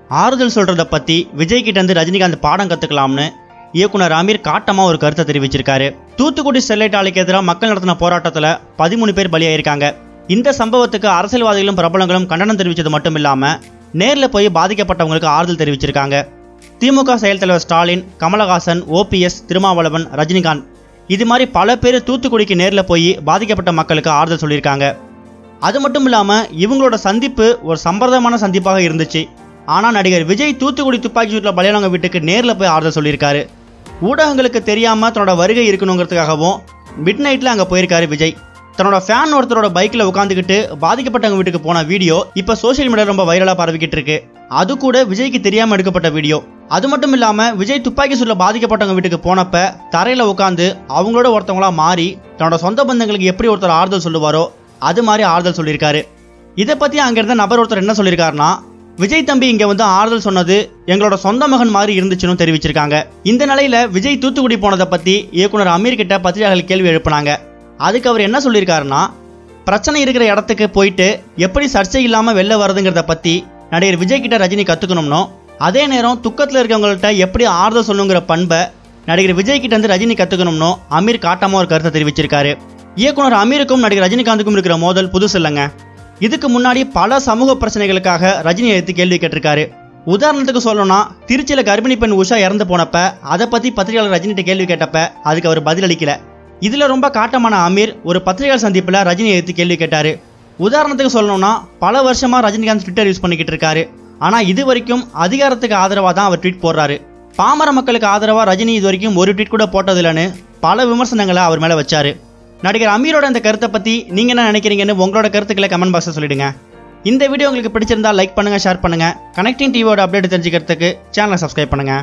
ஆறுதல் சொல்றத பத்தி விஜய் கிட்ட இருந்து ரஜினிகாந்த் பாடம் கத்துக்கலாம்னு இயக்குனர் அமீர் காட்டமா ஒரு கருத்தை தெரிவிச்சிருக்காரு தூத்துக்குடி ஸ்டெர்லைட் ஆலைக்கு எதிராக மக்கள் நடத்தின போராட்டத்துல பதிமூணு பேர் பலியாயிருக்காங்க இந்த சம்பவத்துக்கு அரசியல்வாதிகளும் பிரபலங்களும் கண்டனம் தெரிவித்தது மட்டும் இல்லாம நேர்ல போய் பாதிக்கப்பட்டவங்களுக்கு ஆறுதல் தெரிவிச்சிருக்காங்க திமுக செயல் தலைவர் ஸ்டாலின் கமலஹாசன் ஓபிஎஸ் திருமாவளவன் ரஜினிகாந்த் இது மாதிரி பல பேர் தூத்துக்குடிக்கு நேரில் போய் பாதிக்கப்பட்ட மக்களுக்கு ஆறுதல் சொல்லியிருக்காங்க அது மட்டும் இல்லாமல் இவங்களோட சந்திப்பு ஒரு சம்பிரதாயமான சந்திப்பாக இருந்துச்சு ஆனால் நடிகர் விஜய் தூத்துக்குடி துப்பாக்கி சூட்டில் பலியானவங்க வீட்டுக்கு நேரில் போய் ஆறுதல் சொல்லியிருக்காரு ஊடகங்களுக்கு தெரியாமல் தன்னோட வருகை இருக்கணுங்கிறதுக்காகவும் மிட் நைட்டில் அங்கே போயிருக்காரு விஜய் தன்னோட ஃபேன் ஒருத்தரோட பைக்கில் உட்காந்துக்கிட்டு பாதிக்கப்பட்டவங்க வீட்டுக்கு போன வீடியோ இப்போ சோஷியல் மீடியா ரொம்ப வைரலாக பரவிக்கிட்டு இருக்கு அது கூட விஜய்க்கு தெரியாமல் எடுக்கப்பட்ட வீடியோ அது மட்டும் இல்லாமல் விஜய் துப்பாக்கி சூட்டில் பாதிக்கப்பட்டவங்க வீட்டுக்கு போனப்ப தரையில் உட்காந்து அவங்களோட ஒருத்தவங்களா மாறி தன்னோட சொந்த பந்தங்களுக்கு எப்படி ஒருத்தர் ஆறுதல் சொல்லுவாரோ அது மாதிரி ஆறுதல் சொல்லியிருக்காரு இதை பற்றி அங்கே இருந்த நபர் ஒருத்தர் என்ன சொல்லியிருக்காருன்னா விஜய் தம்பி இங்கே வந்து ஆறுதல் சொன்னது எங்களோட சொந்த மகன் மாதிரி இருந்துச்சுன்னு தெரிவிச்சிருக்காங்க இந்த நிலையில விஜய் தூத்துக்குடி போனதை பற்றி இயக்குனர் அமீர் கிட்ட பத்திரிகையாளர்கள் கேள்வி எழுப்புனாங்க அதுக்கு அவர் என்ன சொல்லியிருக்காருன்னா பிரச்சனை இருக்கிற இடத்துக்கு போயிட்டு எப்படி சர்ச்சை இல்லாமல் வெளில வருதுங்கிறத பற்றி நடிகர் விஜய் கிட்ட ரஜினி கற்றுக்கணும்னோ அதே நேரம் துக்கத்தில் இருக்கவங்கள்ட்ட எப்படி ஆறுதல் சொல்லணுங்கிற பண்பை நடிகர் விஜய் கிட்ட இருந்து ரஜினி கற்றுக்கணும்னோ அமீர் காட்டமாக ஒரு கருத்தை தெரிவிச்சிருக்காரு இயக்குனர் அமீருக்கும் நடிகர் ரஜினிகாந்துக்கும் இருக்கிற மோதல் புதுசு இல்லைங்க இதுக்கு முன்னாடி பல சமூக பிரச்சனைகளுக்காக ரஜினி எடுத்து கேள்வி கேட்டிருக்காரு உதாரணத்துக்கு சொல்லணும்னா திருச்சியில் கர்ப்பிணி பெண் உஷா இறந்து போனப்ப அதை பற்றி பத்திரிகையாளர் ரஜினிகிட்ட கேள்வி கேட்டப்ப அதுக்கு அவர் பதிலளிக்கல இதில் ரொம்ப காட்டமான அமீர் ஒரு பத்திரிகையாளர் சந்திப்பில் ரஜினியை எடுத்து கேள்வி கேட்டார் உதாரணத்துக்கு சொல்லணும்னா பல வருஷமாக ரஜினிகாந்த் ட்விட்டர் யூஸ் பண்ணிக்கிட்டு இருக்காரு ஆனால் இது வரைக்கும் அதிகாரத்துக்கு ஆதரவாக தான் அவர் ட்வீட் போடுறாரு பாமர மக்களுக்கு ஆதரவாக ரஜினி இது வரைக்கும் ஒரு ட்வீட் கூட போட்டதில்லைன்னு பல விமர்சனங்களை அவர் மேலே வச்சாரு நடிகர் அமீரோட இந்த கருத்தை பற்றி நீங்கள் என்ன நினைக்கிறீங்கன்னு உங்களோட கருத்துக்களை கமெண்ட் பாக்ஸில் சொல்லிடுங்க இந்த வீடியோ உங்களுக்கு பிடிச்சிருந்தா லைக் பண்ணுங்கள் ஷேர் பண்ணுங்கள் கனெக்டிங் டிவியோட அப்டேட் தெரிஞ்சுக்கிறதுக்கு சேனலை சப்ஸ்கிரைப் பண்ணுங்கள்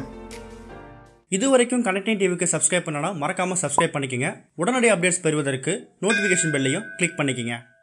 இது வரைக்கும் கனெக்டிங் டிவிக்கு சப்ஸ்கிரைப் பண்ணனா மறக்காமல் சப்ஸ்கிரைப் பண்ணிக்கங்க உடனடி அப்டேட்ஸ் பெறுவதற்கு நோட்டிஃபிகேஷன் பெல்லையும் கிளிக் பண்ணிக்கங்க